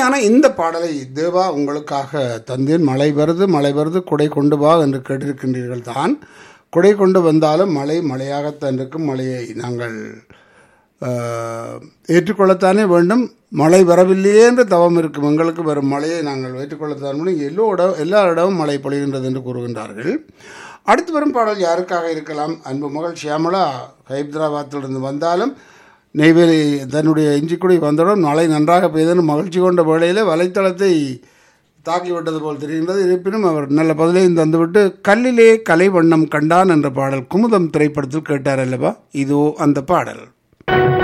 அருமையான இந்த பாடலை தேவா உங்களுக்காக தந்தேன் மழை வருது மழை வருது குடை கொண்டு வா என்று கேட்டிருக்கின்றீர்கள் தான் குடை கொண்டு வந்தாலும் மழை மழையாகத்தான் இருக்கும் மழையை நாங்கள் ஆஹ், ஏற்றுக்கொள்ளத்தானே வேண்டும் மழை வரவில்லையே என்று தவம் இருக்கும் எங்களுக்கு வரும் மழையை நாங்கள் ஏற்றுக்கொள்ளத்தான் முடியும் எல்லோ இடம் எல்லா இடமும் மழை பொழிகின்றது என்று கூறுகின்றார்கள் அடுத்து வரும் பாடல் யாருக்காக இருக்கலாம் அன்பு மகள் ஷியாமலா ஹைதராபாத்திலிருந்து வந்தாலும் நெய்வேலி தன்னுடைய இஞ்சிக்குடி வந்தவுடன் மழை நன்றாக பெய்தன்னு மகிழ்ச்சி கொண்ட வேளையில் வலைத்தளத்தை தாக்கிவிட்டது போல் தெரிகின்றது இருப்பினும் அவர் நல்ல பதிலையும் தந்துவிட்டு கல்லிலே கலை வண்ணம் கண்டான் என்ற பாடல் குமுதம் திரைப்படத்தில் கேட்டார் அல்லவா இதோ அந்த பாடல்